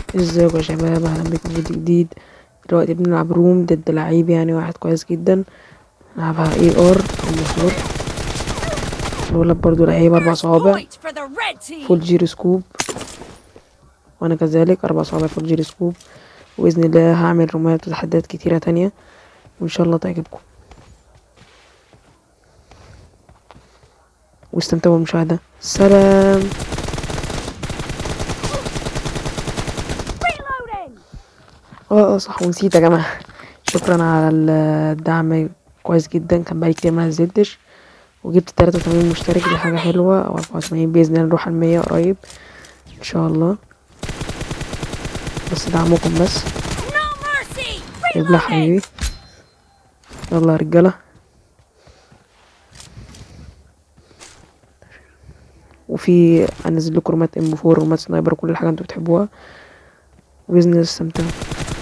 ازيكم يا شباب اهلا بكم في فيديو جديد دلوقتي بنلعب روم ضد لعيب يعني واحد كويس جدا نلعبها اي ار او مفروض الولد برضو لعيب اربع صوابع Point for the red team. فول جيرو سكوب وانا كذلك اربع صوابع فول جيرو سكوب وباذن الله هعمل رومات وتحديات كتيرة تانية وان شاء الله تعجبكم واستمتعوا بالمشاهدة سلام Reloading. اه اه صح ونسيت يا جماعة شكرا على الدعم كويس جدا كان بقالي كتير ما نزلتش وجبت تلاتة وتمانين مشترك دي حاجة حلوة او اربعة وتمانين بإذن الله نروح على المية قريب ان شاء الله بس دعمكم بس No mercy. ابلع Reloading. حبيبي يلا يا رجالة وفي انزل لكم رومات ام 4 رومات سنايبر وكل حاجة انتوا بتحبوها وبإذن الله تستمتعوا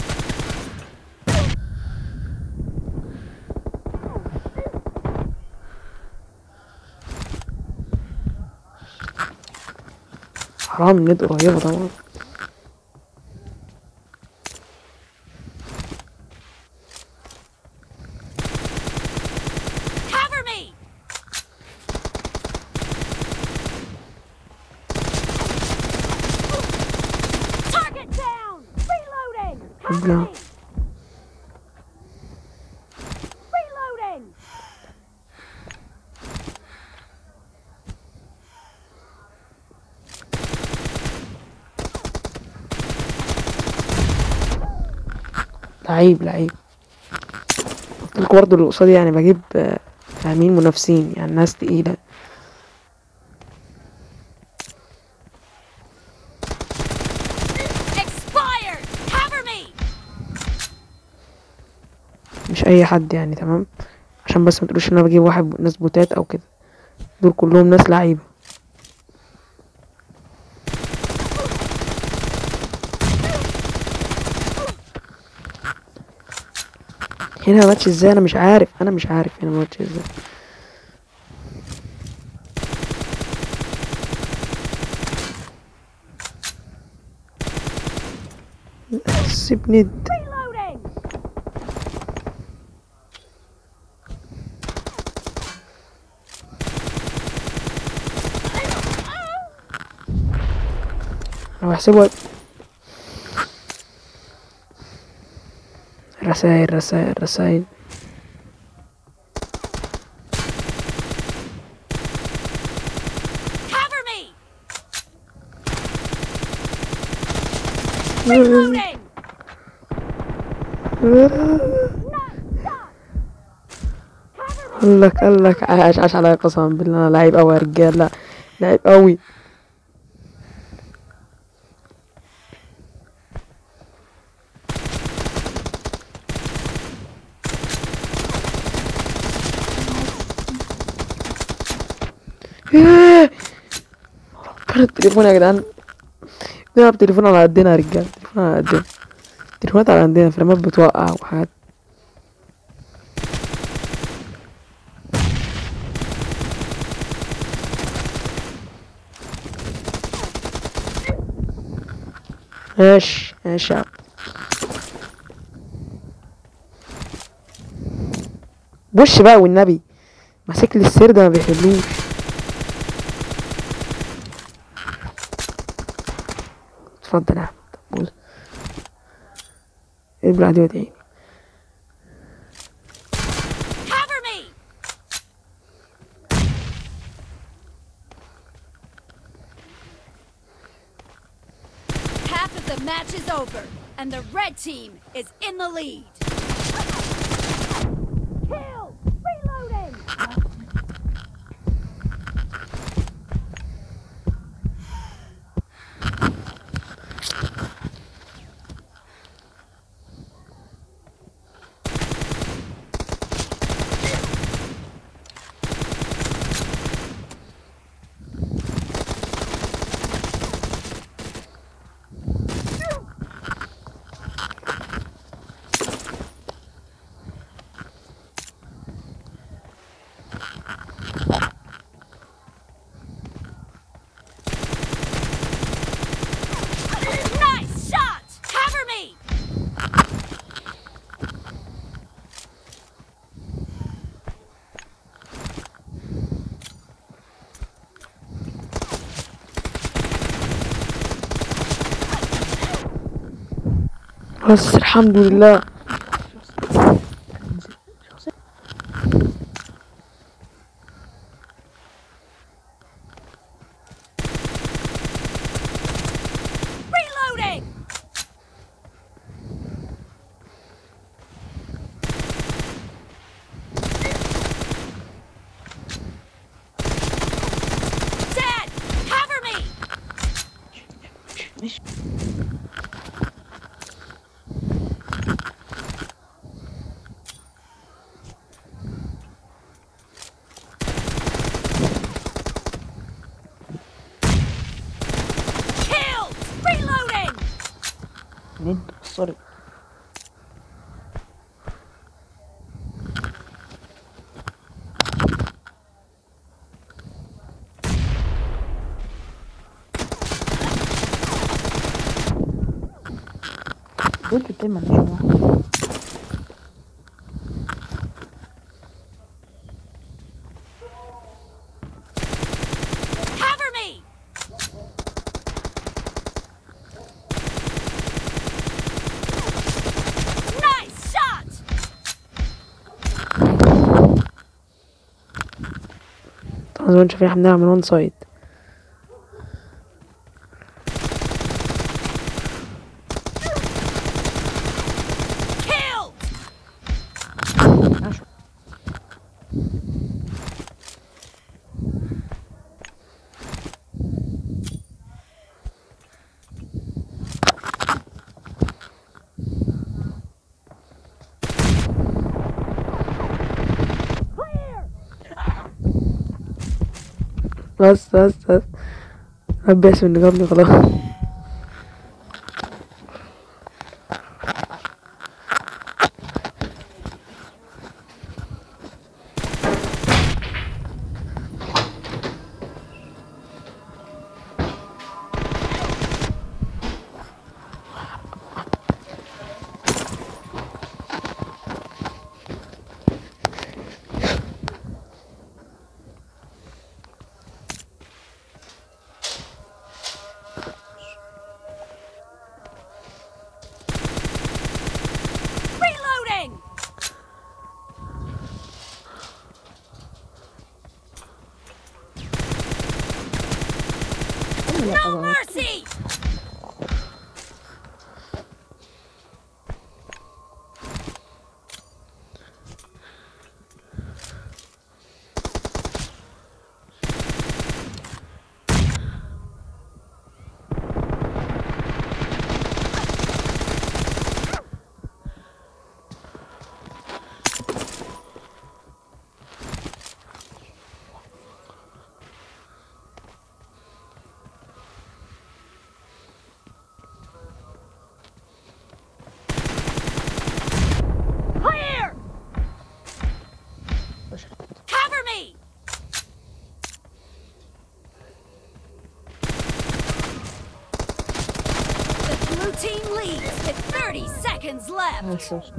حرام النت قريبة طبعا Cover me. Target down. Reloading. Cover No. me. Reloading. لعيب لعيب قلت لكم برضه اللي قصادي يعني بجيب آه، فاهمين منافسين يعني ناس تقيلة Expired. Cover me. مش أي حد يعني تمام عشان بس ما تقولوش إن أنا بجيب واحد ناس بوتات أو كده دول كلهم ناس لعيبة هنا ماتش ازاي انا مش عارف انا مش عارف هنا ماتش ازاي سيبني د- Reloading. انا بحسبه رسايل رسايل رسايل Cover me. Reloading. قال لك قال لك عاش عاش عليا قسما بالله انا لعيب قوي يا رجاله لعيب قوي ايه كان التليفون يا جدعان بنلعب تليفون على قدنا يا رجاله تليفون على قدنا تليفونات على قدنا فريمات بتوقع وحاجات ماشي ماشي يا عم. بوش بقى والنبي ماسك لي السير ده ما بيحلوش اتفضل يا احمد بص ابلع دي وادعيني Cover me. Half of the match is over, and the red team is in the lead. Kill! Reloading! بس الحمد لله Reloading! Dad! Cover me! ماشي Killed! Reloading! ند سوري قلت التيمة مش واحد Cover me! Nice shot! طبعا زي ما انتم شايفين احنا بنلعب من وان سايد Killed! ماشي بس بس بس ربي يحسب ان جابني خلاص Reloading! No mercy! Clear! Cover me! The blue team leads with 30 seconds left. ماشي ماشي.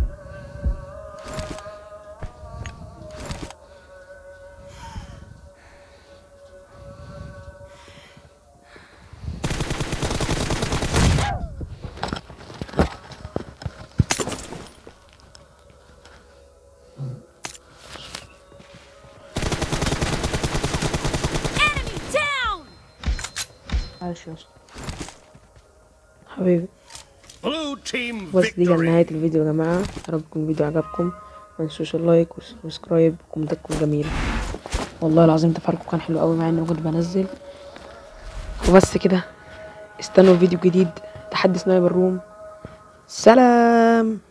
Enemy down! ماشي يا اسطى حبيبي Blue team بس دي كانت victory. نهاية الفيديو يا جماعة يا رب يكون الفيديو عجبكم ما تنسوش اللايك والسبسكرايب وكومنتاتكم جميلة والله العظيم تفاعلكم كان حلو قوي مع اني ما كنت بنزل وبس كده استنوا فيديو جديد تحدي سنايبر روم سلام